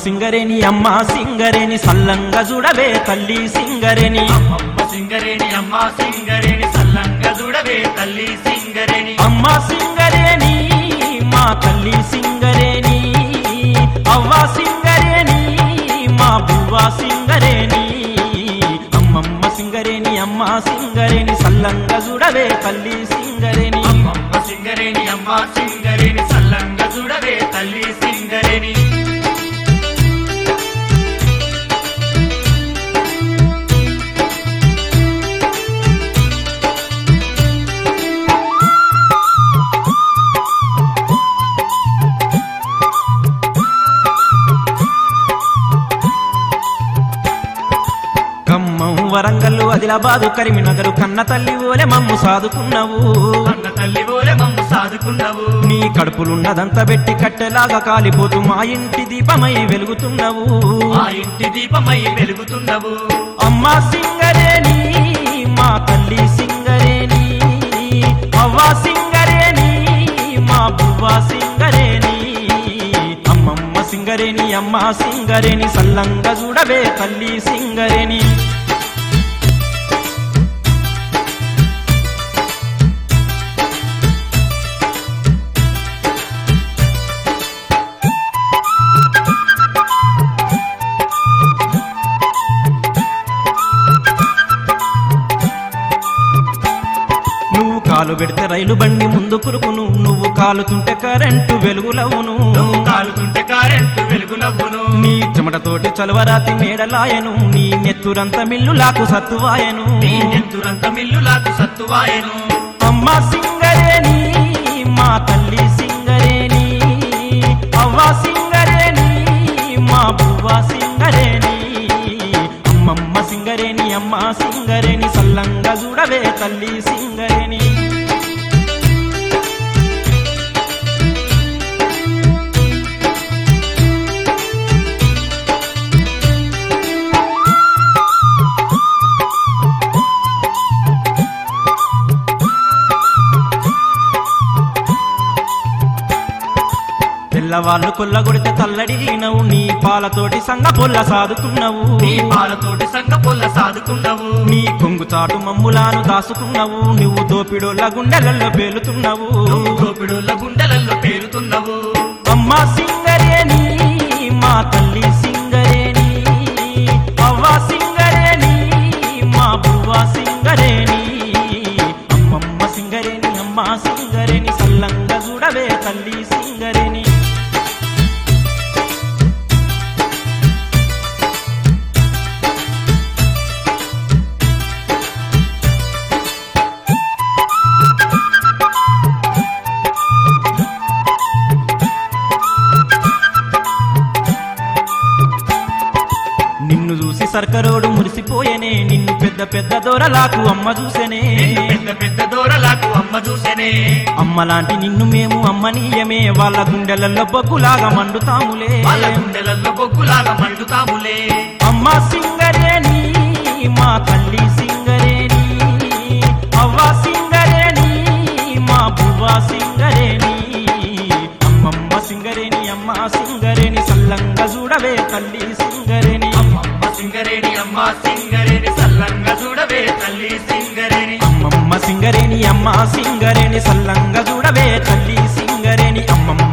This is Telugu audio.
సింగరేని అమ్మ సింగరేని సల్లంగా చూడవే తల్లి సింగరేని అమ్మ సింగరేణి అమ్మ సింగరేణి సల్లంగా చూడవే తల్లి సింగరేణి అమ్మ సింగరేని మా తల్లి సింగరేని అవ్వ సింగరేని మా బువ్వ సింగరేని అమ్మమ్మ సింగరేని అమ్మ సింగరేని సల్లంగా చూడవే తల్లి సింగరేని అమ్మ సింగరేణి అమ్మ సింగరేణి సల్లంగా చూడవే తల్లి సింగరేణి ఖమ్మం వరంగల్లు ఆదిలాబాదు కరీంనగరు కన్న తల్లి ఓలే మమ్ము సాదుకున్నావు అన్న తల్లి ఓలే మమ్ము సాదుకున్నావు నీ కడుపులున్నదంతా పెట్టి కట్టెలాగా కాలిపోతూ మా ఇంటి దీపమై వెలుగుతున్నావు మా ఇంటి దీపమై వెలుగుతున్నావు అమ్మ సింగరేని మా తల్లి సింగరేని అవ్వ సింగరేని మా బువ్వ సింగరేని అమ్మమ్మ సింగరేని అమ్మ సింగరేని సల్లంగా చూడవే తల్లి సింగరేని నువ్వు కాలు పెడితే రైలు బండి ముందు కురుకును నువ్వు కాలుతుంటే కరెంటు వెలుగులవును నువ్వు కాలుతుంటే కారెంటు వెలుగునవ్వును నీ చెమటతోటి చలవరాతి మేడలాయను నీ నెత్తురంత మిల్లులాకు సత్తువాయను నీ నెత్తురంత మిల్లులాకు సత్తువాయను అమ్మ సింగరేని మా తల్లి సింగరేని అవ్వ సింగరేని మా బువ్వ సింగరేని అమ్మమ్మ సింగరేని అమ్మ సింగరేని సల్లంగా చూడవే తల్లి సింగరేని పిల్లవాళ్ళు కొల్లగొడితే తల్లడిగినవు నీ పాలతోటి సంగ పొల్ల సాదుకున్నావు నీ పాలతోటి సంగ పొల్ల సాదుకున్నావు నీ కొంగు చాటు మమ్ములాను దాసుకున్నావు నువ్వు దోపిడోళ్ళ గుండెలలో పేలుతున్నావు నువ్వు గోపిడుల గుండెలలో పేరుతున్నావు అమ్మ సింగరేని మా తల్లి సింగరేని అవ్వ సింగరేని మా బువ్వ సింగరేని అమ్మమ్మ సింగరేని అమ్మ సింగరేని సల్లంగా చూడవే తల్లి సింగరేని నిన్ను చూసి సర్కరోడు మురిసిపోయేనే నిన్ను పెద్ద పెద్ద దొరలాకు అమ్మ చూసేనే నిన్ను పెద్ద పెద్ద దూరలాకు అమ్మ చూసేనే అమ్మలాంటి నిన్ను మేము అమ్మనీయమే వాళ్ళ గుండెలలో బొగ్గులాగా మండుతాములే వాళ్ళ గుండెలలో బొగ్గులాగా మండుతాములే అమ్మ సింగరేని మా తల్లి సింగరేని అవ్వ సింగరేని మా బువ్వ సింగరేని అమ్మమ్మ సింగరేని అమ్మ సింగరేని సల్లంగా చూడవే తల్లి సింగరేని అమ్మ సింగరేణి అమ్మ సింగరేణి సల్లంగా చూడవే తల్లి సింగరేణి అమ్మమ్మ సింగరేని అమ్మ సింగరేని సల్లంగా చూడవే తల్లి సింగరేని అమ్మమ్మ